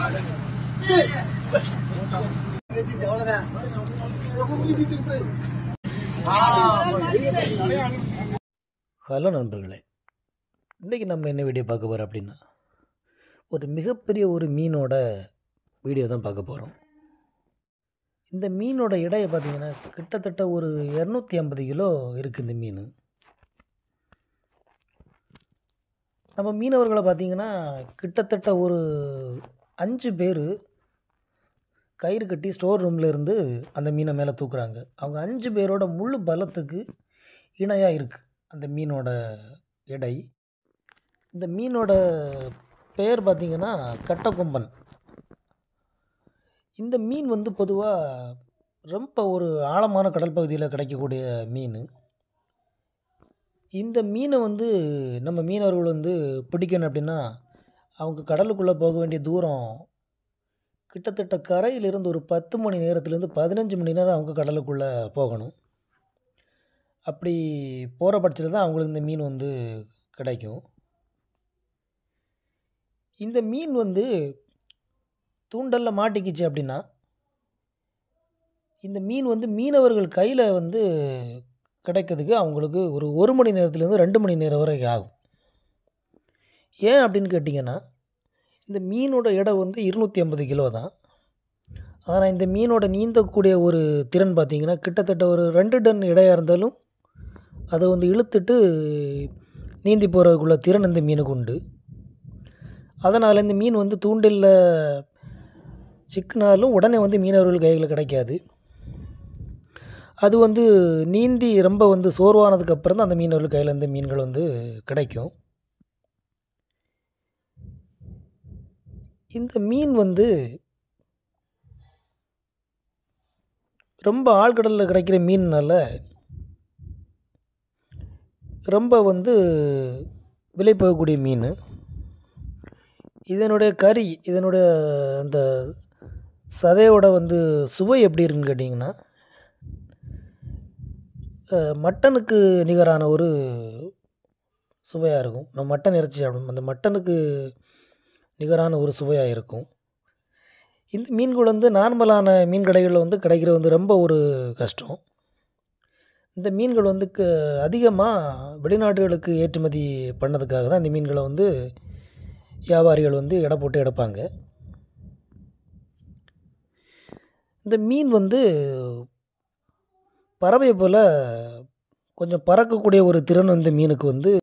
hello நண்பர்களே இன்றைக்கி நம்ம என்ன வீடியோ பார்க்க போகிறோம் அப்படின்னா ஒரு மிகப்பெரிய ஒரு மீனோட வீடியோ தான் பார்க்க போகிறோம் இந்த மீனோட எடையை பார்த்தீங்கன்னா கிட்டத்தட்ட ஒரு இரநூத்தி ஐம்பது கிலோ இருக்குது இந்த மீன் நம்ம மீனவர்களை பார்த்தீங்கன்னா கிட்டத்தட்ட ஒரு அஞ்சு பேர் கயிறு கட்டி ஸ்டோர் ரூமில் இருந்து அந்த மீனை மேலே தூக்குறாங்க அவங்க அஞ்சு பேரோட முழு பலத்துக்கு இணையாக இருக்குது அந்த மீனோட எடை இந்த மீனோட பெயர் பார்த்திங்கன்னா கட்டக்கொம்பன் இந்த மீன் வந்து பொதுவாக ரொம்ப ஒரு ஆழமான கடல் பகுதியில் கிடைக்கக்கூடிய மீன் இந்த மீனை வந்து நம்ம மீனவர்கள் வந்து பிடிக்கணும் அப்படின்னா அவங்க கடலுக்குள்ளே போக வேண்டிய தூரம் கிட்டத்தட்ட கரையிலிருந்து ஒரு பத்து மணி நேரத்துலேருந்து பதினஞ்சு மணி நேரம் அவங்க கடலுக்குள்ளே போகணும் அப்படி போகிற பட்சத்தில் தான் அவங்களுக்கு இந்த மீன் வந்து கிடைக்கும் இந்த மீன் வந்து தூண்டலில் மாட்டிக்கிச்சு அப்படின்னா இந்த மீன் வந்து மீனவர்கள் கையில் வந்து கிடைக்கிறதுக்கு அவங்களுக்கு ஒரு ஒரு மணி நேரத்துலேருந்து ரெண்டு மணி நேரம் வரைக்கும் ஆகும் ஏன் அப்படின்னு கேட்டிங்கன்னா இந்த மீனோட எடை வந்து இருநூற்றி ஐம்பது கிலோ தான் ஆனால் இந்த மீனோட நீந்தக்கூடிய ஒரு திறன் பார்த்திங்கன்னா கிட்டத்தட்ட ஒரு ரெண்டு டன் எடையாக இருந்தாலும் அதை வந்து இழுத்துட்டு நீந்தி போகிறதுக்குள்ள திறன் இந்த மீனுக்கு உண்டு அதனால் இந்த மீன் வந்து தூண்டிலில் சிக்கினாலும் உடனே வந்து மீனவர்கள் கையில் கிடைக்காது அது வந்து நீந்தி ரொம்ப வந்து சோர்வானதுக்கு அப்புறம் தான் அந்த மீனவர்கள் கையில் இந்த மீன்கள் வந்து கிடைக்கும் இந்த மீன் வந்து ரொம்ப ஆழ்கடலில் கிடைக்கிற மீன்னால ரொம்ப வந்து விலை போகக்கூடிய மீன் இதனுடைய கறி இதனுடைய அந்த சதையோட வந்து சுவை எப்படி இருக்குன்னு கேட்டிங்கன்னா மட்டனுக்கு நிகரான ஒரு சுவையாக இருக்கும் நம்ம மட்டன் இறைச்சி சாப்பிடும் அந்த மட்டனுக்கு நிகரான ஒரு சுவையாக இருக்கும் இந்த மீன்கள் வந்து நார்மலான மீன் கடைகளில் வந்து கிடைக்கிறது வந்து ரொம்ப ஒரு கஷ்டம் இந்த மீன்கள் வந்து க அதிகமாக வெளிநாடுகளுக்கு ஏற்றுமதி பண்ணதுக்காக தான் இந்த மீன்களை வந்து வியாபாரிகள் வந்து எடை போட்டு எடுப்பாங்க இந்த மீன் வந்து பறவை போல் கொஞ்சம் பறக்கக்கூடிய ஒரு திறன் இந்த மீனுக்கு வந்து